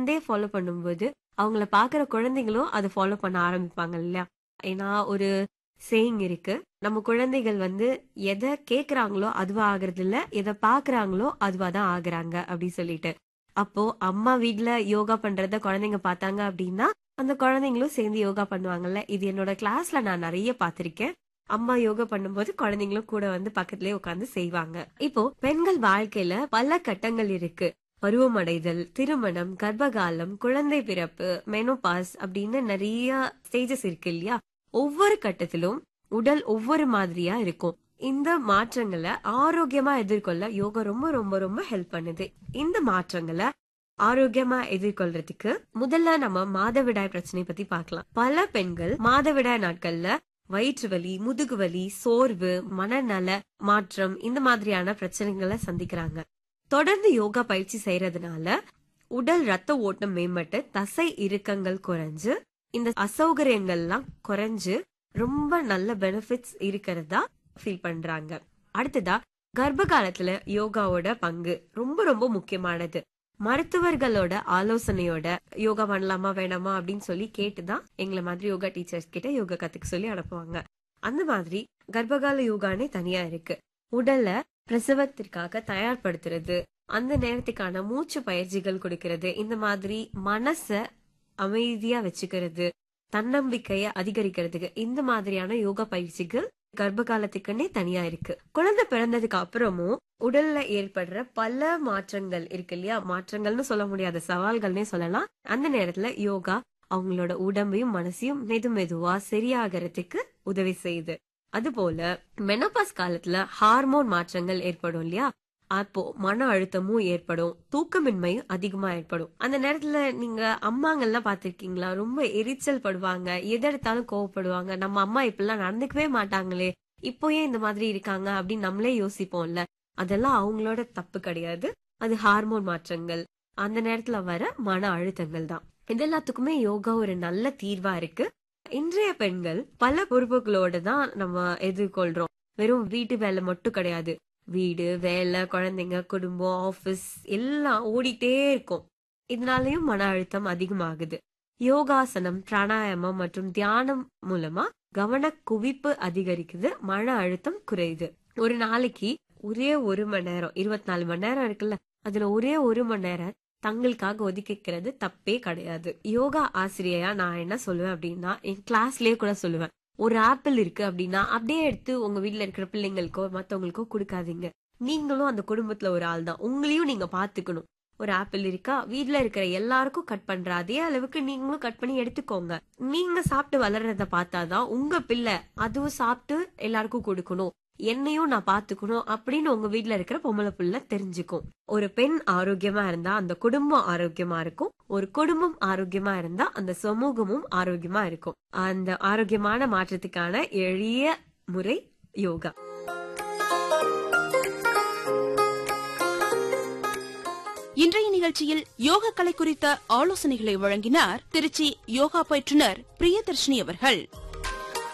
இருந்தே ஃபாலோ பண்ணும்போது அவங்கள பாக்குற குழந்தைங்களும் அதை ஃபாலோ பண்ண ஆரம்பிப்பாங்க இல்லையா ஏன்னா ஒரு சேயிங் இருக்கு நம்ம குழந்தைகள் வந்து எதை கேக்குறாங்களோ அதுவா ஆகுறது இல்ல எதை பாக்குறாங்களோ அதுவா தான் ஆகுறாங்க அப்படி சொல்லிட்டு அப்போ அம்மா வீட்ல யோகா பண்றத குழந்தைங்க பார்த்தாங்க அப்படின்னா அந்த குழந்தைங்களும் சேர்ந்து யோகா பண்ணுவாங்கல்ல இது என்னோட கிளாஸ்ல நான் நிறைய பார்த்திருக்கேன் அம்மா யோகா பண்ணும்போது குழந்தைங்களும் கூட வந்து பக்கத்துலயே உட்கார்ந்து செய்வாங்க இப்போ பெண்கள் வாழ்க்கையில பல கட்டங்கள் இருக்கு பருவமடைதல் திருமணம் கர்ப்பகாலம் குழந்தை பிறப்பு மெனோபாஸ் அப்படின்னு நிறைய ஸ்டேஜஸ் இருக்கு இல்லையா ஒவ்வொரு கட்டத்திலும் உடல் ஒவ்வொரு மாதிரியா இருக்கும் இந்த மாற்றங்களை ஆரோக்கியமா எதிர்கொள்ள யோகா ரொம்ப ரொம்ப ரொம்ப ஹெல்ப் பண்ணுது இந்த மாற்றங்களை ஆரோக்கியமா எதிர்கொள்றதுக்கு முதல்ல நம்ம மாதவிடாய் பிரச்சனை பத்தி பார்க்கலாம் பல பெண்கள் மாதவிடாய் நாட்கள்ல வயிற்று வலி முதுகு வலி சோர்வு மனநல மாற்றம் இந்த மாதிரியான பிரச்சனைகளை சந்திக்கிறாங்க தொடர்ந்து யோகா பயிற்சி செய்யறதுனால உடல் ரத்த ஓட்டம் மேம்பட்டு தசை இறுக்கங்கள் குறைஞ்சு இந்த அசௌகரியங்கள்லாம் குறைஞ்சு ரொம்ப நல்ல பெனிஃபிட்ஸ் இருக்கிறதா ஃபீல் பண்றாங்க அடுத்ததா கர்ப்ப காலத்துல யோகாவோட பங்கு ரொம்ப ரொம்ப முக்கியமானது மருத்துவர்களோட ஆலோசனையோட யோகா பண்ணலாமா வேணாமா அப்படின்னு சொல்லி கேட்டுதான் எங்களை மாதிரி யோகா டீச்சர்ஸ் கிட்ட யோகா கத்துக்க சொல்லி அனுப்புவாங்க அந்த மாதிரி கர்ப்பகால யோகானே தனியா இருக்கு உடல்ல பிரசவத்திற்காக தயார்படுத்துறது அந்த நேரத்துக்கான மூச்சு பயிற்சிகள் கொடுக்கறது இந்த மாதிரி மனச அமைதியா வச்சுக்கிறது தன்னம்பிக்கைய அதிகரிக்கிறதுக்கு இந்த மாதிரியான யோகா பயிற்சிகள் கர்ப்ப காலத்துக்குன்னே தனியா இருக்கு குழந்தை பிறந்ததுக்கு அப்புறமும் உடல்ல ஏற்படுற பல மாற்றங்கள் இருக்கு இல்லையா மாற்றங்கள்னு சொல்ல முடியாத சவால்கள்னே சொல்லலாம் அந்த நேரத்துல யோகா அவங்களோட உடம்பையும் மனசையும் மெது மெதுவா சரியாகிறதுக்கு உதவி செய்யுது அதுபோல மெனோபாஸ் காலத்துல ஹார்மோன் மாற்றங்கள் ஏற்படும் இல்லையா அப்போ மன அழுத்தமும் ஏற்படும் தூக்கமின்மையும் அதிகமா ஏற்படும் அந்த நேரத்துல நீங்க அம்மாங்கெல்லாம் பாத்திருக்கீங்களா ரொம்ப எரிச்சல் படுவாங்க எதெடுத்தாலும் கோவப்படுவாங்க நம்ம அம்மா இப்படிலாம் நடந்துக்கவே மாட்டாங்களே இப்போ ஏன் இந்த மாதிரி இருக்காங்க அப்படின்னு நம்மளே யோசிப்போம்ல அதெல்லாம் அவங்களோட தப்பு கிடையாது அது ஹார்மோன் மாற்றங்கள் அந்த நேரத்துல வர மன அழுத்தங்கள் தான் இது எல்லாத்துக்குமே யோகா ஒரு நல்ல தீர்வா இருக்கு இன்றைய பெண்கள் பல பொறுப்புகளோட தான் நம்ம எதிர்கொள்றோம் வெறும் வீட்டு வேலை மட்டும் கிடையாது வீடு வேலை குழந்தைங்க குடும்பம் ஆபீஸ் எல்லாம் ஓடிட்டே இருக்கும் இதனாலயும் மன அழுத்தம் அதிகமாகுது யோகாசனம் பிராணாயாமம் மற்றும் தியானம் மூலமா கவன குவிப்பு அதிகரிக்குது மன அழுத்தம் குறையுது ஒரு நாளைக்கு ஒரே ஒரு மணி நேரம் இருபத்தி நாலு மணி நேரம் இருக்குல்ல அதுல ஒரே ஒரு மணி நேரம் தங்களுக்காக ஒதுக்கிக்கிறது தப்பே கிடையாது யோகா ஆசிரியையா நான் என்ன சொல்லுவேன் அப்படின்னா என் கிளாஸ்லயே கூட சொல்லுவேன் ஒரு ஆப்பிள் இருக்கு அப்படின்னா அப்படியே எடுத்து உங்க வீட்ல இருக்கிற பிள்ளைங்களுக்கோ மத்தவங்களுக்கோ கொடுக்காதீங்க நீங்களும் அந்த குடும்பத்துல ஒரு ஆள் தான் உங்களையும் நீங்க பாத்துக்கணும் ஒரு ஆப்பிள் இருக்கா வீட்ல இருக்கிற எல்லாருக்கும் கட் பண்ற அதே அளவுக்கு நீங்களும் கட் பண்ணி எடுத்துக்கோங்க நீங்க சாப்பிட்டு வளர்றத பார்த்தாதான் உங்க பிள்ளை அதுவும் சாப்பிட்டு எல்லாருக்கும் கொடுக்கணும் என்னையும் நான் பாத்துக்கணும் அப்படின்னு உங்க வீட்ல இருக்கிற பொம்பளை புள்ள தெரிஞ்சுக்கும் ஒரு பெண் ஆரோக்கியமா இருந்தா அந்த குடும்பம் ஆரோக்கியமா இருக்கும் ஒரு குடும்பம் ஆரோக்கியமா இருந்தா அந்த சமூகமும் ஆரோக்கியமா இருக்கும் அந்த ஆரோக்கியமான மாற்றத்துக்கான எளிய முறை யோகா இன்றைய நிகழ்ச்சியில் யோக கலை குறித்த ஆலோசனைகளை வழங்கினார் திருச்சி யோகா பயிற்றுனர் பிரியதர்ஷினி அவர்கள்